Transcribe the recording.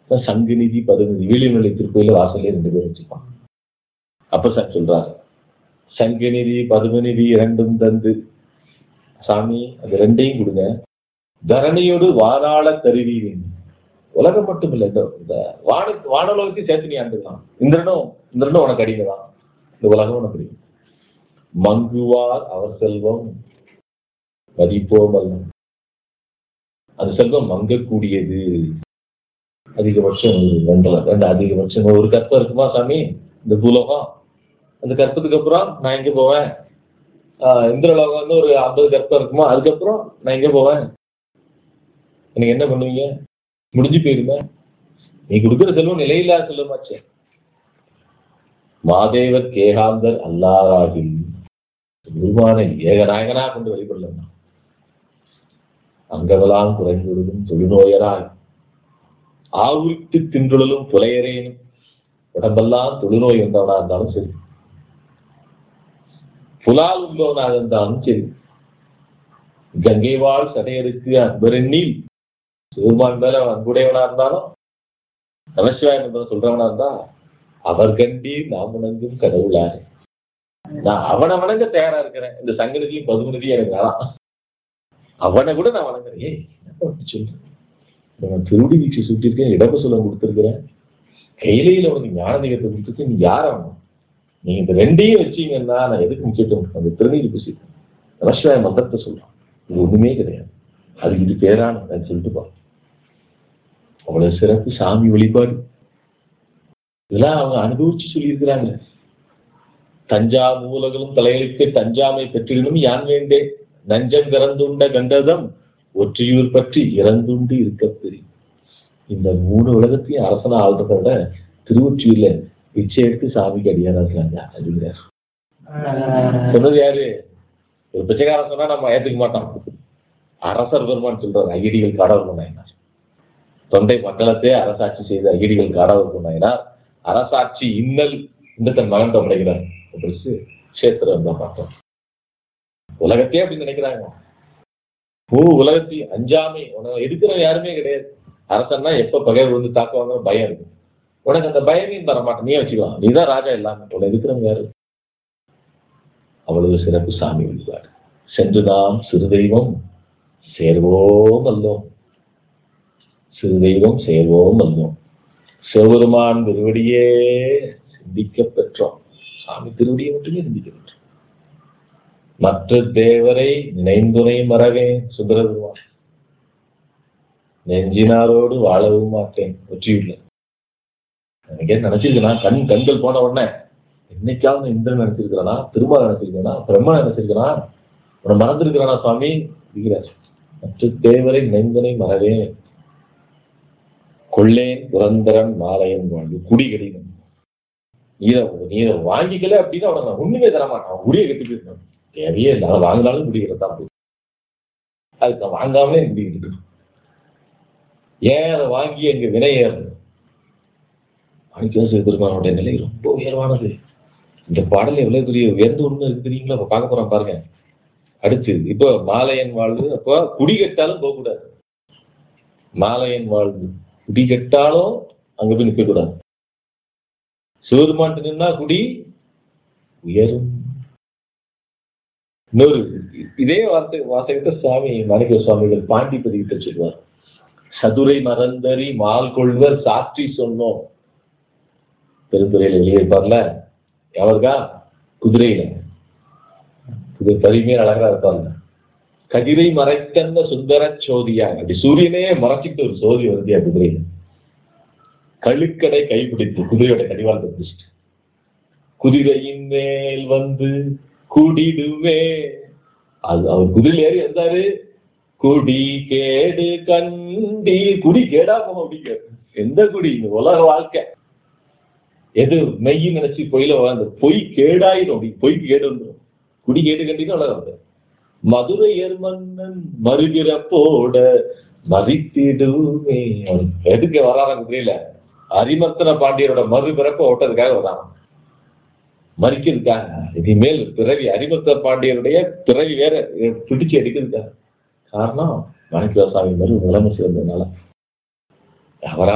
சங்கு நிதி பதுநிதி வீழிமலை திருக்கோயில வாசல்லே ரெண்டு பேர் வச்சுப்பான் அப்ப சார் சொல்றாரு சங்கு நிதி பதுமநிதி இரண்டும் தந்து சாமி அது ரெண்டையும் கொடுங்க தரணியோடு வாதாள கருவீரின் உலகம் மட்டும் இல்லை இந்த இந்த வான வானலோகத்தையும் சேர்த்து நீ ஆண்டுக்கலாம் இந்திரனும் இந்திரனும் உனக்கு அடிங்கதான் இந்த உலகம் உனக்கு அடிக்கும் மங்குவார் அவர் செல்வம் மதிப்போம் அல்ல அந்த செல்வம் மங்கக்கூடியது அதிகபட்சம் ஒரு ரெண்டு ரெண்டு அதிகபட்சம் ஒரு கற்பம் இருக்குமா சாமி இந்த பூலோகம் அந்த கற்பத்துக்கு அப்புறம் நான் எங்க போவேன் ஆஹ் இந்திரலோகம் வந்து ஒரு ஐம்பது கற்பம் இருக்குமா அதுக்கப்புறம் நான் எங்க போவேன் எனக்கு என்ன பண்ணுவீங்க முடிஞ்சு போயிருமே நீ கொடுக்குற செல்வம் நிலையில்லா செல்வமாச்சே மாதேவர் கேகாந்தர் அல்லாராகில் குருவானை ஏகநாயகனா கொண்டு வழிபடலாம் அங்கவலாம் குறைந்துவிடும் தொழுநோயராய் ஆவிட்டு தின்றுழலும் புலையரேனும் உடம்பெல்லாம் தொழுநோய் வந்தவனா இருந்தாலும் சரி புலால் உள்ளவனாக இருந்தாலும் சரி கங்கை வாழ் சடையருக்கு அன்பரெண்ணில் சிவருமான் மேல அன்புடையவனா இருந்தாலும் நமசிவாயம் என்பதை சொல்றவனா இருந்தா அவர் கண்டி நாம் உணங்கும் கடவுளாரு நான் அவனை வணங்க தயாரா இருக்கிறேன் இந்த சங்கதியும் பதுமதியும் எனக்கு வேணாம் அவனை கூட நான் வணங்குறேன் ஏய் என்னப்பா இப்படி சொல்ற நான் திருடி வீச்சு சுட்டிருக்கேன் இடப்ப சொல்ல கொடுத்துருக்கிறேன் கையிலையில உனக்கு ஞானதிகத்தை கொடுத்துருக்கு நீ யார் அவன் நீ இந்த ரெண்டையும் வச்சீங்கன்னா நான் எதுக்கு முக்கியத்துவம் அந்த திருநீர் பூசி நமசிவாய மந்திரத்தை சொல்றான் இது ஒண்ணுமே கிடையாது அது இது பேரான நான் சொல்லிட்டு பா அவ்வளவு சிறப்பு சாமி வழிபாடு இதெல்லாம் அவங்க அனுபவிச்சு சொல்லியிருக்கிறாங்க தஞ்சா மூலகளும் தலையெழுத்து தஞ்சாமை பெற்றிடனும் யான் வேண்டே நஞ்சம் திறந்துண்ட கண்டதம் ஒற்றியூர் பற்றி இறந்துண்டு இருக்க பெரிய இந்த மூணு உலகத்தையும் அரசனா ஆள்றதை விட திருவொற்றியூர்ல பிச்சை எடுத்து சாமிக்கு அடியாரா இருக்காங்க அப்படிங்கிறார் சொன்னது யாரு ஒரு பிச்சைக்காரன் சொன்னா நம்ம ஏத்துக்க மாட்டோம் அரசர் பெருமான் சொல்றாரு ஐயடிகள் காடவர் நாயனார் தொண்டை மண்டலத்தை அரசாட்சி செய்த ஐயடிகள் காடவர் நாயனார் அரசாட்சி இன்னல் இந்த தன் மகன் படைகிறார் அப்படின்னு கஷேத்திரம் தான் பார்த்தோம் உலகத்தையே அப்படி நினைக்கிறாங்க பூ உலகத்தையும் அஞ்சாமை உனக்கு இருக்கிற யாருமே கிடையாது அரசன்னா எப்ப பகைவர் வந்து தாக்குவாங்க பயம் இருக்கு உனக்கு அந்த பயமையும் தர மாட்டேன் நீ வச்சுக்கலாம் நீ தான் ராஜா இல்லாம உனக்கு இருக்கிறவங்க யாரு அவ்வளவு சிறப்பு சாமி வழிபாடு சென்று நாம் சிறு தெய்வம் சேர்வோம் அல்லோம் சிறு தெய்வம் சேர்வோம் அல்லோம் சிவபெருமான் திருவடியே சிந்திக்க பெற்றோம் சாமி திருவடியை மட்டுமே சிந்திக்க பெற்றோம் மற்ற தேவரை நினைந்துரை மறவேன் சுந்தர பெருமான் நெஞ்சினாரோடு வாழவும் மாட்டேன் வெற்றியுள்ள எனக்கே நினைச்சிருக்கேனா கண் கண்கள் போன உடனே என்னைக்காவது இந்திரன் நினைச்சிருக்கிறானா திரும்ப நினைச்சிருக்கானா பிரம்மா நினைச்சிருக்கானா உன்னை மறந்துருக்கிறானா சுவாமி இருக்கிறார் மற்ற தேவரை நினைந்தனை மறவேன் கொள்ளேன் புரந்தரன் மாலையன் வாழ்வு குடி கிடைக்கும் நீரை நீரை வாங்கிக்கல அப்படின்னா அவனை நான் ஒண்ணுமே தர மாட்டான் அவன் குடியை கட்டி போயிருக்கான் தேவையே இல்லை அதை வாங்கினாலும் குடிக்கிறது தான் போய் அதுக்கு நான் வாங்காமலே குடிக்கிறது ஏன் அதை வாங்கி எங்க வினை ஏறணும் மாணிக்கவாச பெருமானுடைய நிலை ரொம்ப உயர்வானது இந்த பாடல் எவ்வளவு பெரிய உயர்ந்த ஒண்ணு இருக்கு தெரியுங்களா அப்ப பார்க்க போறோம் பாருங்க அடுத்து இப்போ மாலையன் வாழ்வு அப்போ குடி கட்டாலும் போகக்கூடாது மாலையன் வாழ்வு குடி கட்டாலும் அங்க போய் நிற்க கூடாது சிவருமான்ட்டு நின்னா குடி உயரும் இன்னொரு இதே வார்த்தை வாசகத்தை சுவாமி மாணிக்க சுவாமிகள் பாண்டி பதிவிட்டு சொல்வார் சதுரை மறந்தறி மால் கொள்வர் சாற்றி சொன்னோம் பெருந்துறையில வெளியிருப்பார்ல எவருக்கா குதிரையில குதிரை பரிமையர் அழகா இருப்பார்ல கதிரை மறைத்தந்த சுந்தர சோதியா அப்படி சூரியனே மறைச்சிட்டு ஒரு சோதி வருதியா குதிரையில கழுக்கடை கைப்பிடித்து குதிரையோட கடிவாளத்தை பிடிச்சிட்டு குதிரையின் மேல் வந்து குடிடுவே அது அவர் குதிரையில் ஏறி வந்தாரு குடி கேடு கண்டி குடி கேடா போக அப்படிங்க எந்த குடி இந்த உலக வாழ்க்கை எது மெய் நினைச்சு பொய்ல அந்த பொய் கேடாயிரும் அப்படி பொய்க்கு கேடு வந்துடும் குடி கேடு கண்டினா உலகம் வந்து மதுரை மன்னன் மறுபிறப்போட மதித்திடுமே அவன் எதுக்கு வரான குதிரையில அரிமர்த்தன பாண்டியரோட மறுபிறப்ப ஓட்டதுக்காக வரான் மறிக்கிறதுக்காக இனிமேல் பிறவி அரிமர்த்தன பாண்டியருடைய பிறவி வேற பிடிச்சு எடுக்கிறதுக்காக காரணம் மாணிக்கவாசாமி மாதிரி நிலைமை சேர்ந்ததுனால அவரா